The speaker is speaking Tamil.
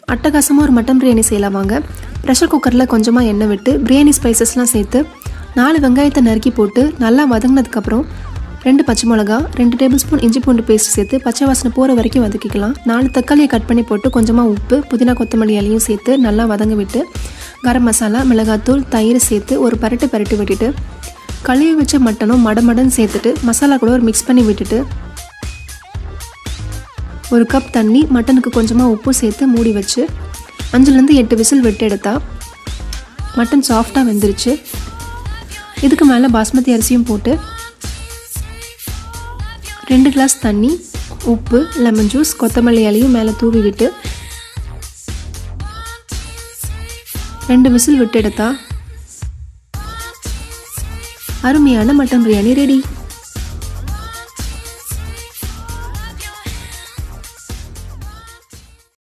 அட்டகாசமாக ஒரு மட்டன் பிரியாணி செய்யலாம் வாங்க ப்ரெஷர் குக்கரில் கொஞ்சமாக எண்ணெய் விட்டு பிரியாணி ஸ்பைசஸ்லாம் சேர்த்து நாலு வெங்காயத்தை நறுக்கி போட்டு நல்லா வதங்கினதுக்கப்புறம் ரெண்டு பச்சை மிளகா ரெண்டு டேபிள் ஸ்பூன் இஞ்சி பூண்டு பேஸ்ட் சேர்த்து பச்சை வாசனை போகிற வரைக்கும் வதக்கிக்கலாம் நாலு தக்காளியை கட் பண்ணி போட்டு கொஞ்சமாக உப்பு புதினா கொத்தமல்லி இலையும் சேர்த்து நல்லா வதங்க விட்டு கரம் மசாலா மிளகாத்தூள் தயிர் சேர்த்து ஒரு பரட்டு பரட்டு விட்டுட்டு கழுவி வச்ச மட்டனும் மடமடன் சேர்த்துட்டு மசாலா கூட ஒரு மிக்ஸ் பண்ணி விட்டுட்டு ஒரு கப் தண்ணி மட்டனுக்கு கொஞ்சமாக உப்பு சேர்த்து மூடி வச்சு அஞ்சுலேருந்து எட்டு விசில் விட்டு எடுத்தா மட்டன் சாஃப்டாக வெந்துருச்சு இதுக்கு மேலே பாஸ்மதி அரிசியும் போட்டு ரெண்டு கிளாஸ் தண்ணி உப்பு லெமன் ஜூஸ் கொத்தமல்லி இலையும் மேலே தூவி விட்டு ரெண்டு விசில் விட்டு எடுத்தா அருமையான மட்டன் பிரியாணி ரெடி